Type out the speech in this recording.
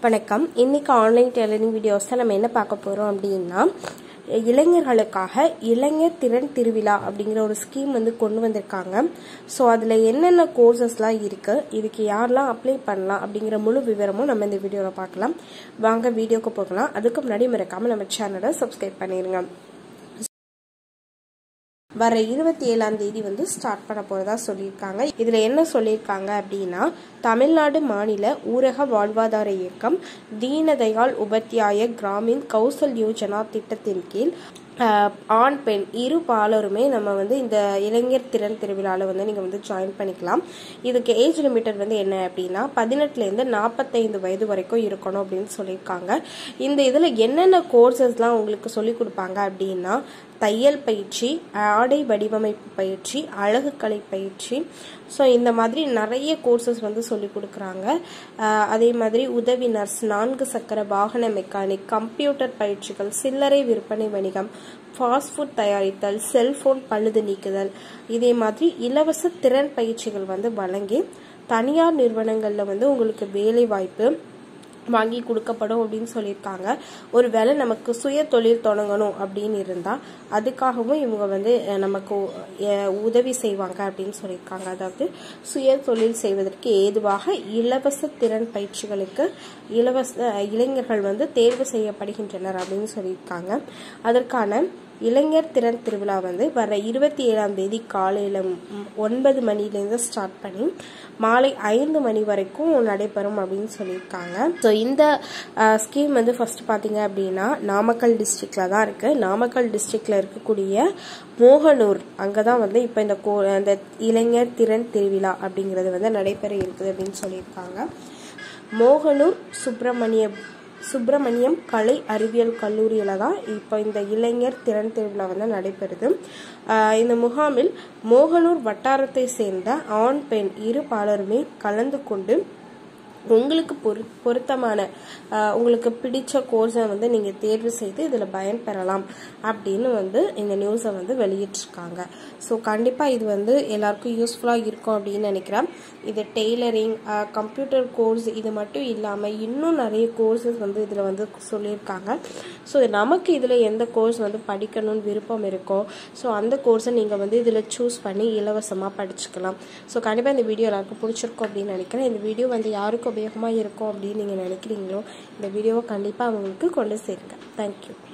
வணக்கம் இன்னைக்கு online tailoring வீடியோஸில் நம்ம என்ன பார்க்க போகிறோம் அப்படின்னா இளைஞர்களுக்காக இளைஞர் திறன் திருவிழா அப்படிங்கிற ஒரு ஸ்கீம் வந்து கொண்டு வந்திருக்காங்க ஸோ அதில் என்னென்ன கோர்சஸ்லாம் இருக்குது இதுக்கு யாரெல்லாம் அப்ளை பண்ணலாம் அப்படிங்கிற முழு விவரமும் நம்ம இந்த வீடியோவில் பார்க்கலாம் வாங்க வீடியோக்கு போகலாம் அதுக்கு முன்னாடி மறக்காமல் நம்ம சேனலை சப்ஸ்கிரைப் பண்ணிடுங்க வர இருபத்தி ஏழாம் தேதி வந்து ஸ்டார்ட் பண்ண போறதா சொல்லியிருக்காங்க இதுல என்ன சொல்லியிருக்காங்க அப்படின்னா தமிழ்நாடு மாநில ஊரக வாழ்வாதார இயக்கம் தீனதயாள் உபாத்யாய கிராமின் கௌசல் யோஜனா திட்டத்தின் கீழ் ஆண் பெண் இரு பாலருமே நம்ம வந்து இந்த இளைஞர் திறன் திருவிழாவில் வந்து நீங்கள் வந்து ஜாயின் பண்ணிக்கலாம் இதுக்கு ஏஜ் லிமிட்டட் வந்து என்ன அப்படின்னா பதினெட்டுலேருந்து நாற்பத்தைந்து வயது வரைக்கும் இருக்கணும் அப்படின்னு சொல்லியிருக்காங்க இந்த இதில் என்னென்ன கோர்சஸ்லாம் உங்களுக்கு சொல்லி கொடுப்பாங்க அப்படின்னா தையல் பயிற்சி ஆடை வடிவமைப்பு பயிற்சி அழகுக்கலை பயிற்சி ஸோ இந்த மாதிரி நிறைய கோர்சஸ் வந்து சொல்லி கொடுக்குறாங்க அதே மாதிரி உதவி நர்ஸ் நான்கு சக்கர வாகன மெக்கானிக் கம்ப்யூட்டர் பயிற்சிகள் சில்லறை விற்பனை வணிகம் ஃபாஸ்ட் ஃபுட் தயாரித்தல் செல்போன் பழுது நீக்குதல் இதே மாதிரி இலவச திறன் பயிற்சிகள் வந்து வழங்கி தனியார் நிறுவனங்களில் வந்து உங்களுக்கு வேலை வாய்ப்பு வாங்கி கொடுக்கப்படும் அப்படின்னு சொல்லியிருக்காங்க ஒருவேளை நமக்கு சுய தொழில் தொடங்கணும் அப்படின்னு இருந்தால் அதுக்காகவும் இவங்க வந்து நமக்கு உதவி செய்வாங்க அப்படின்னு சொல்லியிருக்காங்க அதாவது சுய தொழில் செய்வதற்கு ஏதுவாக இலவச திறன் பயிற்சிகளுக்கு இலவச இளைஞர்கள் வந்து தேர்வு செய்யப்படுகின்றனர் அப்படின்னு சொல்லியிருக்காங்க அதற்கான இளைஞர் திறன் திருவிழா வந்து வர இருபத்தி ஏழாம் தேதி காலையில் ஒன்பது மணிலேருந்து ஸ்டார்ட் பண்ணி மாலை ஐந்து மணி வரைக்கும் நடைபெறும் அப்படின்னு சொல்லியிருக்காங்க ஸோ இந்த ஸ்கீம் வந்து ஃபர்ஸ்ட் பார்த்தீங்க அப்படின்னா நாமக்கல் டிஸ்ட்ரிக்டில் தான் இருக்குது நாமக்கல் டிஸ்ட்ரிக்டில் இருக்கக்கூடிய மோகனூர் அங்கே தான் வந்து இப்போ இந்த கோ அந்த இளைஞர் திறன் திருவிழா அப்படிங்கிறது வந்து நடைபெற இருக்குது அப்படின்னு சொல்லியிருக்காங்க மோகனூர் சுப்பிரமணிய சுப்பிரமணியம் கலை அறிவியல் கல்லூரியில் தான் இப்போ இந்த இளைஞர் திறன் திருவிழா வந்து நடைபெறுது இந்த முகாமில் மோகனூர் வட்டாரத்தை சேர்ந்த ஆண் பெண் இரு பாலருமே கலந்து கொண்டு உங்களுக்கு பொரு பொருத்தமான உங்களுக்கு பிடிச்ச கோர்ஸை வந்து நீங்கள் தேர்வு செய்து இதில் பயன்பெறலாம் அப்படின்னு வந்து இந்த நியூஸை வந்து வெளியிட்டிருக்காங்க ஸோ கண்டிப்பாக இது வந்து எல்லாருக்கும் யூஸ்ஃபுல்லாக இருக்கும் அப்படின்னு நினைக்கிறேன் இது டெய்லரிங் கம்ப்யூட்டர் கோர்ஸ் இது மட்டும் இல்லாமல் இன்னும் நிறைய கோர்சஸ் வந்து இதில் வந்து சொல்லியிருக்காங்க ஸோ நமக்கு இதில் எந்த கோர்ஸ் வந்து படிக்கணும்னு விருப்பம் இருக்கோ ஸோ அந்த கோர்ஸை நீங்கள் வந்து இதில் சூஸ் பண்ணி இலவசமாக படிச்சுக்கலாம் ஸோ கண்டிப்பாக இந்த வீடியோ எல்லாருக்கும் பிடிச்சிருக்கும் அப்படின்னு நினைக்கிறேன் இந்த வீடியோ வந்து யாருக்கும் உபயோகமாக இருக்கும் அப்படின்னு நீங்கள் நினைக்கிறீங்களோ இந்த வீடியோவை கண்டிப்பாக அவங்களுக்கு கொண்டு சேருங்க தேங்க்யூ